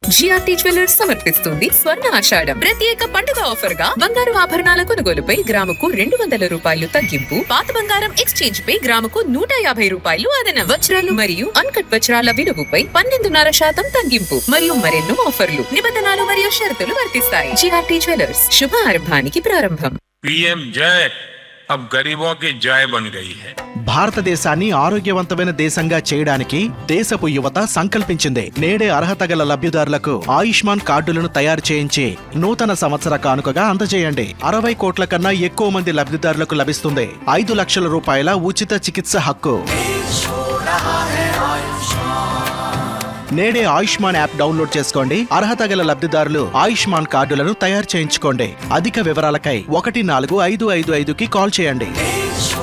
GRT jewellers సమర్పిస్తుంది స్వర్ణ ఆషాఢం ప్రత్యేక పండుగ ఆఫర్ గా బంగారు ఆభరణాల కొనుగోలుపై గ్రాముకు రెండు వందల రూపాయలు తగ్గింపు పాత బంగారం ఎక్స్చేంజ్ పై గ్రాముకు నూట యాభై రూపాయలు అదనం వజ్రాలు మరియు అన్కట్ వజ్రాల విలువపై పన్నెండున్నర శాతం తగ్గింపు మరియు మరెన్నో ఆఫర్లు నిబంధనలు మరియు షరతులు వర్తిస్తాయి జిఆర్టీ జ్యువెలర్స్ శుభ ఆరంభానికి ప్రారంభం पीएम जय अब गरीबों की जय बन गई है భారతదేశాన్ని ఆరోగ్యవంతమైన దేశంగా చేయడానికి దేశపు యువత సంకల్పించింది నేడే అర్హత గల లబ్ధిదారులకు ఆయుష్మాన్ కార్డులను తయారు చేయించి నూతన సంవత్సర కానుకగా అందజేయండి అరవై కోట్ల కన్నా ఎక్కువ మంది లబ్ధిదారులకు లభిస్తుంది ఐదు లక్షల రూపాయల ఉచిత చికిత్స హక్కు నేడే ఆయుష్మాన్ యాప్ డౌన్లోడ్ చేసుకోండి అర్హత గల లబ్ధిదారులు ఆయుష్మాన్ కార్డులను తయారు చేయించుకోండి అధిక వివరాలకై ఒకటి నాలుగు ఐదు ఐదు ఐదుకి కాల్ చేయండి